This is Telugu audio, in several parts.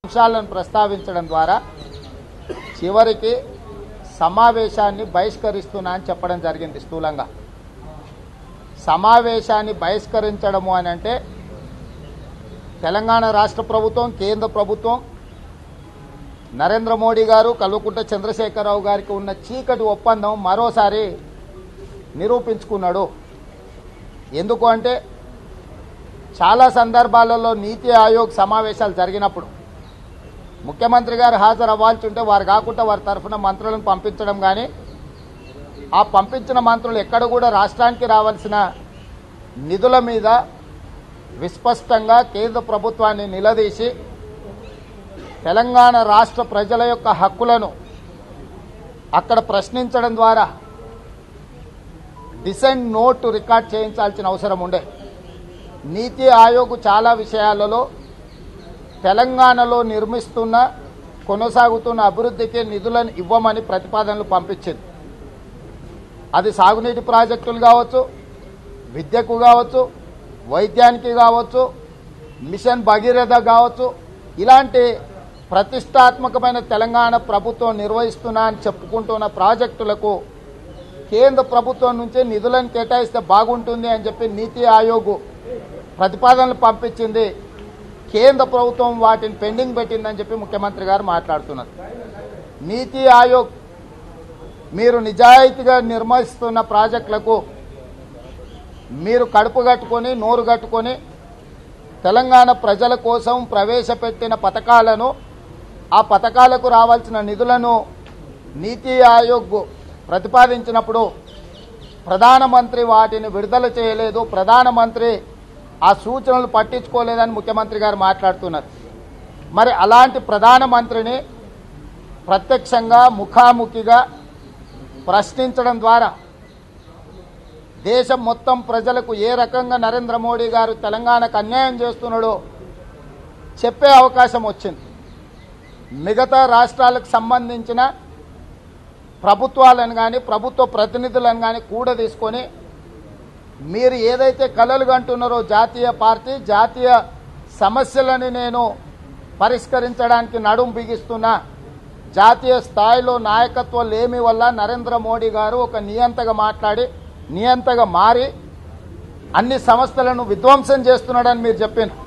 అంశాలను ప్రస్తావించడం ద్వారా చివరికి సమావేశాన్ని బహిష్కరిస్తున్నా అని చెప్పడం జరిగింది స్థూలంగా సమావేశాన్ని బహిష్కరించడము అని అంటే తెలంగాణ రాష్ట్ర ప్రభుత్వం కేంద్ర ప్రభుత్వం నరేంద్ర మోడీ గారు కల్వకుంట్ల చంద్రశేఖరరావు గారికి ఉన్న చీకటి ఒప్పందం మరోసారి నిరూపించుకున్నాడు ఎందుకు అంటే చాలా సందర్భాలలో నీతి ఆయోగ్ సమావేశాలు జరిగినప్పుడు ముఖ్యమంత్రి గారు హాజరు అవ్వాల్సి ఉంటే వారు కాకుండా వారి తరఫున మంత్రులను పంపించడం కానీ ఆ పంపించిన మంత్రులు ఎక్కడ కూడా రాష్ట్రానికి రావాల్సిన నిధుల మీద విస్పష్టంగా కేంద్ర ప్రభుత్వాన్ని నిలదీసి తెలంగాణ రాష్ట్ర ప్రజల యొక్క హక్కులను అక్కడ ప్రశ్నించడం ద్వారా డిసెంట్ నోట్ రికార్డ్ చేయించాల్సిన అవసరం ఉండే నీతి ఆయోగ్ చాలా విషయాలలో తెలంగాణలో నిర్మిస్తున్న కొనసాగుతున్న అభివృద్ధికి నిధులను ఇవ్వమని ప్రతిపాదనలు పంపించింది అది సాగునీటి ప్రాజెక్టులు కావచ్చు విద్యకు కావచ్చు వైద్యానికి కావచ్చు మిషన్ భగీరథ కావచ్చు ఇలాంటి ప్రతిష్టాత్మకమైన తెలంగాణ ప్రభుత్వం నిర్వహిస్తున్నా అని చెప్పుకుంటున్న ప్రాజెక్టులకు కేంద్ర ప్రభుత్వం నుంచే నిధులను కేటాయిస్తే బాగుంటుంది అని చెప్పి నీతి ఆయోగ్ ప్రతిపాదనలు పంపించింది కేంద్ర ప్రభుత్వం వాటిని పెండింగ్ పెట్టిందని చెప్పి ముఖ్యమంత్రి గారు మాట్లాడుతున్నారు నీతి ఆయోగ్ మీరు నిజాయితీగా నిర్వహిస్తున్న ప్రాజెక్టులకు మీరు కడుపు కట్టుకొని నోరు కట్టుకొని తెలంగాణ ప్రజల కోసం ప్రవేశపెట్టిన పథకాలను ఆ పథకాలకు రావాల్సిన నిధులను నీతి ఆయోగ్ ప్రతిపాదించినప్పుడు ప్రధానమంత్రి వాటిని విడుదల చేయలేదు ప్రధానమంత్రి ఆ సూచనలు పట్టించుకోలేదని ముఖ్యమంత్రి గారు మాట్లాడుతున్నారు మరి అలాంటి ప్రధానమంత్రిని ప్రత్యక్షంగా ముఖాముఖిగా ప్రశ్నించడం ద్వారా దేశం మొత్తం ప్రజలకు ఏ రకంగా నరేంద్ర మోడీ గారు తెలంగాణకు అన్యాయం చేస్తున్నాడో చెప్పే అవకాశం వచ్చింది మిగతా రాష్ట్రాలకు సంబంధించిన ప్రభుత్వాలను కానీ ప్రభుత్వ ప్రతినిధులను కానీ కూడా తీసుకొని మీరు ఏదైతే కలలు కంటున్నారో జాతీయ పార్టీ జాతీయ సమస్యలని నేను పరిష్కరించడానికి నడుం బిగిస్తున్నా జాతీయ స్థాయిలో నాయకత్వం లేమి వల్ల నరేంద్ర మోడీ గారు ఒక నియంతగా మాట్లాడి నియంతగా మారి అన్ని సంస్థలను విధ్వంసం చేస్తున్నాడని మీరు చెప్పారు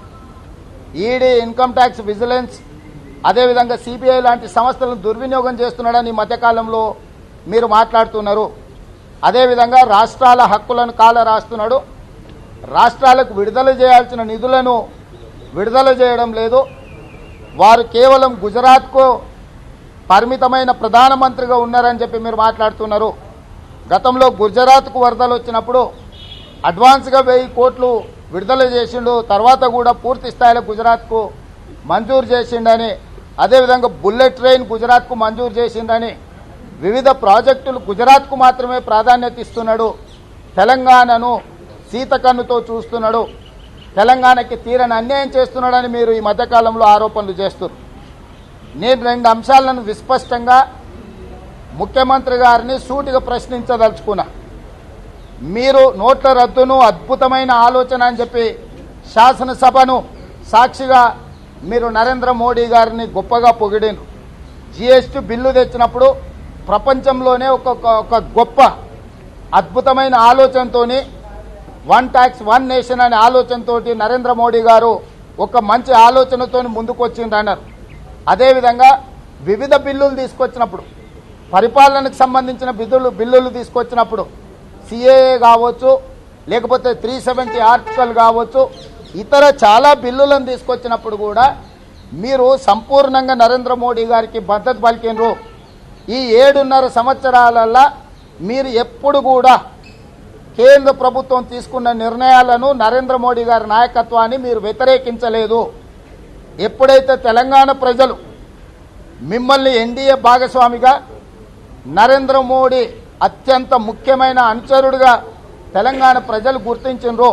ఈడీ ఇన్కమ్ ట్యాక్స్ విజిలెన్స్ అదేవిధంగా సిబిఐ లాంటి సంస్థలను దుర్వినియోగం చేస్తున్నాడని ఈ మధ్యకాలంలో మీరు మాట్లాడుతున్నారు అదేవిధంగా రాష్ట్రాల హక్కులను కాల రాస్తున్నాడు రాష్ట్రాలకు విడుదల చేయాల్సిన నిధులను విడుదల చేయడం లేదు వారు కేవలం గుజరాత్కు పరిమితమైన ప్రధానమంత్రిగా ఉన్నారని చెప్పి మీరు మాట్లాడుతున్నారు గతంలో గుజరాత్కు వరదలు వచ్చినప్పుడు అడ్వాన్స్గా వెయ్యి కోట్లు విడుదల చేసిండు తర్వాత కూడా పూర్తి స్థాయిలో గుజరాత్కు మంజూరు చేసిండని అదేవిధంగా బుల్లెట్ ట్రైన్ గుజరాత్కు మంజూరు చేసిండని వివిధ ప్రాజెక్టులు గుజరాత్కు మాత్రమే ప్రాధాన్యత ఇస్తున్నాడు తెలంగాణను సీతకన్నుతో చూస్తున్నాడు తెలంగాణకి తీరని అన్యాయం చేస్తున్నాడని మీరు ఈ మధ్యకాలంలో ఆరోపణలు చేస్తున్నారు నేను రెండు అంశాలను విస్పష్టంగా ముఖ్యమంత్రి గారిని సూటిగా ప్రశ్నించదలుచుకున్నా మీరు నోట్ల రద్దును అద్భుతమైన ఆలోచన అని చెప్పి శాసనసభను సాక్షిగా మీరు నరేంద్ర మోడీ గారిని గొప్పగా పొగిడిను జిఎస్టీ బిల్లు తెచ్చినప్పుడు ప్రపంచంలోనే ఒక ఒక గొప్ప అద్భుతమైన ఆలోచనతోని వన్ ట్యాక్స్ వన్ నేషన్ అనే ఆలోచనతోటి నరేంద్ర మోడీ గారు ఒక మంచి ఆలోచనతో ముందుకు వచ్చిండ్రన్నారు అదేవిధంగా వివిధ బిల్లులు తీసుకొచ్చినప్పుడు పరిపాలనకు సంబంధించిన బిల్లులు బిల్లులు తీసుకొచ్చినప్పుడు సిఏఏ కావచ్చు లేకపోతే త్రీ సెవెంటీ ఆర్టికల్ కావచ్చు ఇతర చాలా బిల్లులను తీసుకొచ్చినప్పుడు కూడా మీరు సంపూర్ణంగా నరేంద్ర మోడీ గారికి మద్దతు పలికినరు ఈ ఏడున్నర సంవత్సరాలల్లా మీరు ఎప్పుడు కూడా కేంద్ర ప్రభుత్వం తీసుకున్న నిర్ణయాలను నరేంద్ర మోడీ గారి నాయకత్వాన్ని మీరు వ్యతిరేకించలేదు ఎప్పుడైతే తెలంగాణ ప్రజలు మిమ్మల్ని ఎన్డీఏ భాగస్వామిగా నరేంద్ర మోడీ అత్యంత ముఖ్యమైన అనుచరుడుగా తెలంగాణ ప్రజలు గుర్తించినరో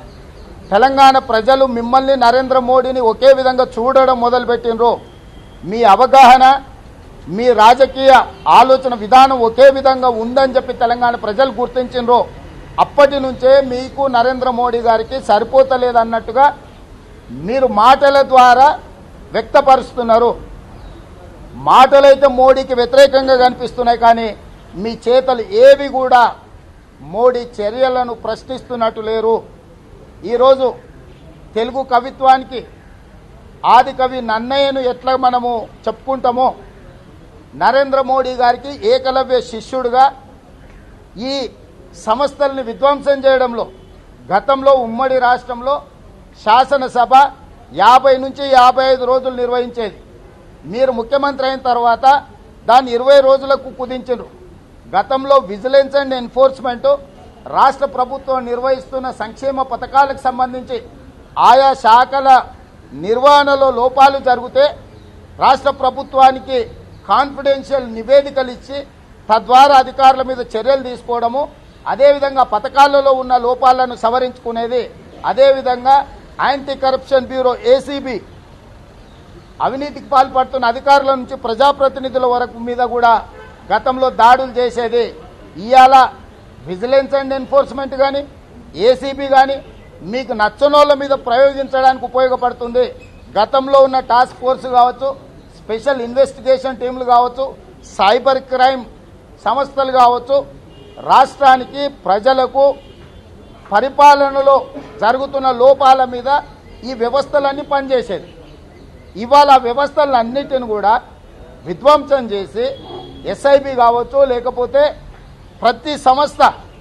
తెలంగాణ ప్రజలు మిమ్మల్ని నరేంద్ర మోడీని ఒకే విధంగా చూడడం మొదలుపెట్టినరో మీ అవగాహన మీ రాజకీయ ఆలోచన విధానం ఒకే విధంగా ఉందని చెప్పి తెలంగాణ ప్రజలు గుర్తించినరో అప్పటి నుంచే మీకు నరేంద్ర మోడీ గారికి సరిపోతలేదన్నట్టుగా మీరు మాటల ద్వారా వ్యక్తపరుస్తున్నారు మాటలైతే మోడీకి వ్యతిరేకంగా కనిపిస్తున్నాయి కానీ మీ చేతలు ఏవి కూడా మోడీ చర్యలను ప్రశ్నిస్తున్నట్టు లేరు ఈరోజు తెలుగు కవిత్వానికి ఆది కవి నన్నయ్యను ఎట్లా మనము చెప్పుకుంటామో నరేంద్ర మోడీ గారికి ఏకలవ్య శిష్యుడుగా ఈ సంస్థల్ని విధ్వంసం చేయడంలో గతంలో ఉమ్మడి రాష్ట్రంలో శాసనసభ యాభై నుంచి యాభై ఐదు రోజులు నిర్వహించేది మీరు ముఖ్యమంత్రి అయిన తర్వాత దాన్ని ఇరవై రోజులకు కుదించరు గతంలో విజిలెన్స్ అండ్ ఎన్ఫోర్స్మెంట్ రాష్ట్ర ప్రభుత్వం నిర్వహిస్తున్న సంక్షేమ పథకాలకు సంబంధించి ఆయా శాఖల నిర్వహణలో లోపాలు జరిగితే రాష్ట్ర ప్రభుత్వానికి కాన్ఫిడెన్షియల్ నివేదికలు ఇచ్చి తద్వారా అధికారుల మీద చర్యలు తీసుకోవడము అదేవిధంగా పథకాలలో ఉన్న లోపాలను సవరించుకునేది అదేవిధంగా యాంటీ కరప్షన్ బ్యూరో ఏసీబీ అవినీతికి పాల్పడుతున్న అధికారుల నుంచి ప్రజాప్రతినిధుల వరకు మీద కూడా గతంలో దాడులు చేసేది ఇవాళ విజిలెన్స్ అండ్ ఎన్ఫోర్స్మెంట్ కానీ ఏసీబీ కానీ మీకు నచ్చనోళ్ళ మీద ప్రయోగించడానికి ఉపయోగపడుతుంది గతంలో ఉన్న టాస్క్ ఫోర్స్ కావచ్చు స్పెషల్ ఇన్వెస్టిగేషన్ టీంలు కావచ్చు సైబర్ క్రైమ్ సంస్థలు కావచ్చు రాష్ట్రానికి ప్రజలకు పరిపాలనలో జరుగుతున్న లోపాల మీద ఈ వ్యవస్థలన్నీ పనిచేసేది ఇవాళ ఆ వ్యవస్థలన్నిటిని కూడా విధ్వంసం చేసి ఎస్ఐబి కావచ్చు లేకపోతే ప్రతి సంస్థ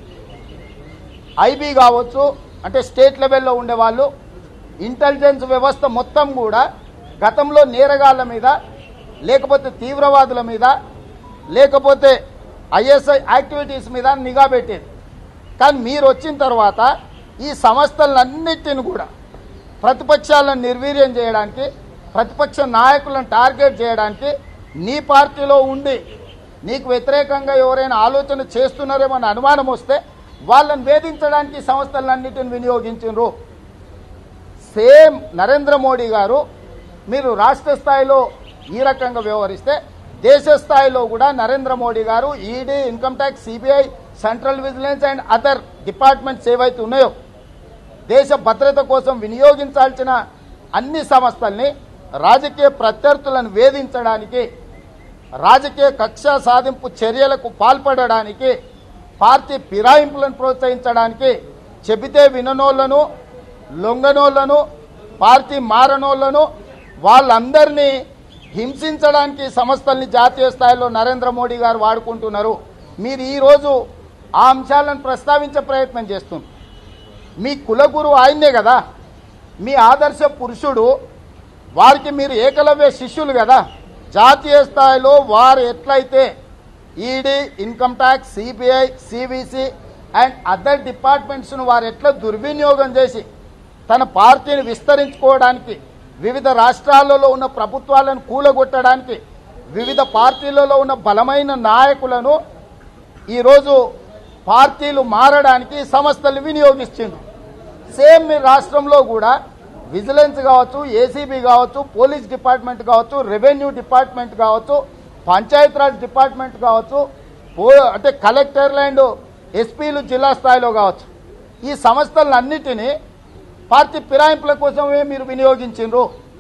ఐబీ కావచ్చు అంటే స్టేట్ లెవెల్లో ఉండేవాళ్ళు ఇంటెలిజెన్స్ వ్యవస్థ మొత్తం కూడా గతంలో నేరగాళ్ళ మీద లేకపోతే తీవ్రవాదుల మీద లేకపోతే ఐఎస్ఐ యాక్టివిటీస్ మీద నిఘా పెట్టేది కానీ మీరు వచ్చిన తర్వాత ఈ సంస్థలన్నిటిని కూడా ప్రతిపక్షాలను నిర్వీర్యం చేయడానికి ప్రతిపక్ష నాయకులను టార్గెట్ చేయడానికి నీ పార్టీలో ఉండి నీకు వ్యతిరేకంగా ఎవరైనా ఆలోచన చేస్తున్నారేమో అని అనుమానం వస్తే వాళ్ళని వేధించడానికి ఈ సంస్థలన్నిటిని వినియోగించారు సేమ్ నరేంద్ర మోడీ గారు మీరు రాష్ట్ర స్థాయిలో ఈ రకంగా వ్యవహరిస్తే దేశ స్థాయిలో కూడా Narendra Modi garu ED income tax CBI central vigilance and other departments ఏవైతే ఉన్నాయో దేశ భద్రత కోసం వినియోగించాల్సిన అన్ని సంస్థల్ని రాజకీయ ప్రత్యర్థులను వేధించడానికి రాజకీయ కక్ష సాధింపు చర్యలకు పాల్పడడానికి పార్టీ ఫిరాయింపులను ప్రోత్సహించడానికి చెబితే విననోళ్లను లొంగనోళ్లను పార్టీ మారనోళ్లను వాళ్ళందరినీ హింసించడానికి ఈ సంస్థల్ని జాతీయ స్థాయిలో నరేంద్ర మోడీ గారు వాడుకుంటున్నారు మీరు ఈరోజు ఆ అంశాలను ప్రస్తావించే ప్రయత్నం చేస్తున్నారు మీ కులగురు ఆయన్నే కదా మీ ఆదర్శ పురుషుడు వారికి మీరు ఏకలవ్య శిష్యులు కదా జాతీయ స్థాయిలో వారు ఎట్లయితే ED income tax CBI CVC and other డిపార్ట్మెంట్స్ను వారు ఎట్లా దుర్వినియోగం చేసి తన పార్టీని విస్తరించుకోవడానికి వివిధ రాష్ట్రాలలో ఉన్న ప్రభుత్వాలను కూలగొట్టడానికి వివిధ పార్టీలలో ఉన్న బలమైన నాయకులను ఈరోజు పార్టీలు మారడానికి సంస్థలు వినియోగిస్తుంది సేమ్ మీ రాష్ట్రంలో కూడా విజిలెన్స్ కావచ్చు ఏసీబీ కావచ్చు పోలీస్ డిపార్ట్మెంట్ కావచ్చు రెవెన్యూ డిపార్ట్మెంట్ కావచ్చు పంచాయతీరాజ్ డిపార్ట్మెంట్ కావచ్చు పో- అంటే కలెక్టర్లు అండ్ ఎస్పీలు జిల్లా స్థాయిలో కావచ్చు ఈ సంస్థలన్నిటినీ పార్టీ ఫిరాయింపుల కోసమే మీరు వినియోగించిండ్రు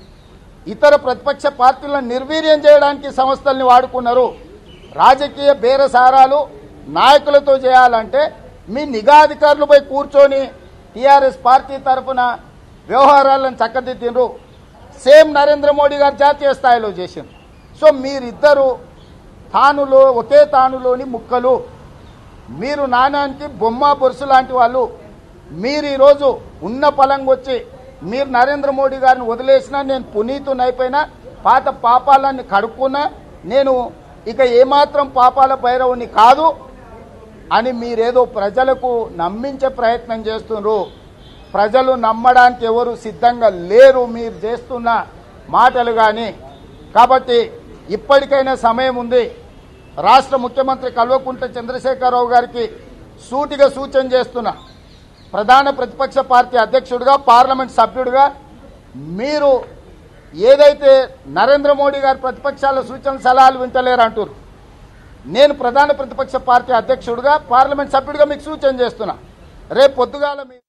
ఇతర ప్రతిపక్ష పార్టీలను నిర్వీర్యం చేయడానికి సంస్థల్ని వాడుకున్నారు రాజకీయ బేరసారాలు నాయకులతో చేయాలంటే మీ నిఘా అధికారులపై కూర్చొని టీఆర్ఎస్ పార్టీ తరఫున వ్యవహారాలను చక్కదిద్దిండ్రు సేమ్ నరేంద్ర మోడీ గారు జాతీయ స్థాయిలో చేసిండ్రు సో మీరిద్దరు తానులో ఒకే తానులోని ముక్కలు మీరు నాణానికి బొమ్మ బొరుసు లాంటి వాళ్ళు మీరు ఈరోజు ఉన్న పలంగా వచ్చి మీరు నరేంద్ర మోడీ గారిని వదిలేసినా నేను పునీతుని అయిపోయినా పాత పాపాలన్నీ కడుక్కున్నా నేను ఇక ఏమాత్రం పాపాల భైరవుని కాదు అని మీరేదో ప్రజలకు నమ్మించే ప్రయత్నం చేస్తున్నారు ప్రజలు నమ్మడానికి ఎవరు సిద్ధంగా లేరు మీరు చేస్తున్న మాటలు కానీ కాబట్టి ఇప్పటికైనా సమయం ఉంది రాష్ట్ర ముఖ్యమంత్రి కల్వకుంట్ల చంద్రశేఖరరావు గారికి సూటిగా సూచన చేస్తున్నా ప్రధాన ప్రతిపక్ష పార్టీ అధ్యక్షుడిగా పార్లమెంట్ సభ్యుడిగా మీరు ఏదైతే నరేంద్ర మోడీ గారి ప్రతిపక్షాల సూచన సలహాలు వింటలేరు అంటారు నేను ప్రధాన ప్రతిపక్ష పార్టీ అధ్యక్షుడిగా పార్లమెంట్ సభ్యుడిగా మీకు సూచన చేస్తున్నా రేపు పొద్దుగాల మీ